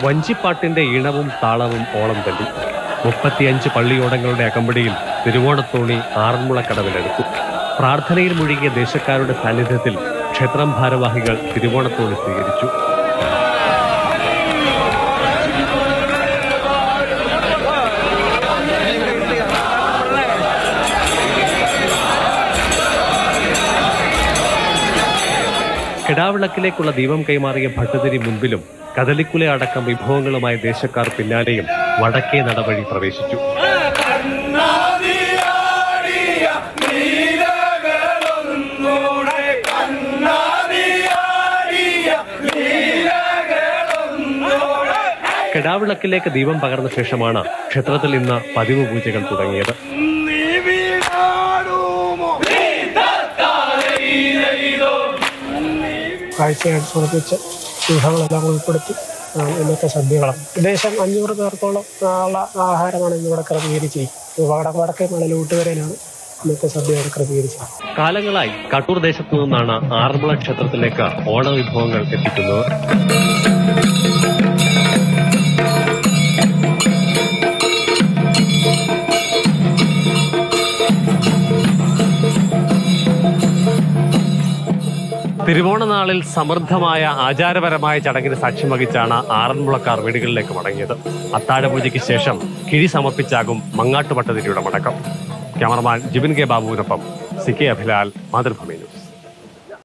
വഞ്ചിപ്പാട്ടിന്റെ ഈണവും താളവും ഓളം തല്ലി മുപ്പത്തിയഞ്ച് പള്ളിയോടങ്ങളുടെ അകമ്പടിയിൽ തിരുവോണത്തോണി ആറന്മുളക്കടവിലെടുത്തു പ്രാർത്ഥനയിൽ മുഴുകിയ ദേശക്കാരുടെ സാന്നിധ്യത്തിൽ ക്ഷേത്രം ഭാരവാഹികൾ തിരുവോണത്തോണി സ്വീകരിച്ചു കിടാവിളക്കിലേക്കുള്ള ദീപം കൈമാറിയ ഭട്ടതിരി മുൻപിലും കദലിക്കുല അടക്കം വിഭവങ്ങളുമായ ദേശക്കാർ പിന്നാലെയും വടക്കേ നടവഴി പ്രവേശിച്ചു കിടാവിളക്കിലേക്ക് ദീപം പകർന്ന ശേഷമാണ് ക്ഷേത്രത്തിൽ ഇന്ന് പതിവ് പൂജകൾ തുടങ്ങിയത് കാഴ്ചയായിട്ട് സമർപ്പിച്ച് വിഭവങ്ങളെല്ലാം ഉൾപ്പെടുത്തി ആണ് ഇന്നത്തെ സദ്യകളും ഏകദേശം അഞ്ഞൂറ് പേർക്കോളം ഉള്ള ആഹാരമാണ് ഇന്നിവിടെ ക്രമീകരിച്ചിരിക്കുന്നത് വട വടക്കേ മണലൂട്ടുകരയിലാണ് ഇന്നത്തെ സദ്യ ഇവിടെ ക്രമീകരിച്ചത് കാലങ്ങളായി കട്ടൂർ ദേശത്തു നിന്നാണ് ആറന്മുള ക്ഷേത്രത്തിലേക്ക് ഓണവിഭവങ്ങൾ എത്തിക്കുന്നത് തിരുവോണനാളിൽ സമൃദ്ധമായ ആചാരപരമായ ചടങ്ങിന് സാക്ഷ്യം വഹിച്ചാണ് ആറന്മുളക്കാർ വീടുകളിലേക്ക് മടങ്ങിയത് അത്താഴപൂജയ്ക്ക് ശേഷം കിഴി സമർപ്പിച്ചാകും മങ്ങാട്ടുപട്ടതിരിയുടെ മടക്കം ക്യാമറമാൻ ജിബിൻ കെ ബാബുവിനൊപ്പം C K Abhilal Mathrubhumi news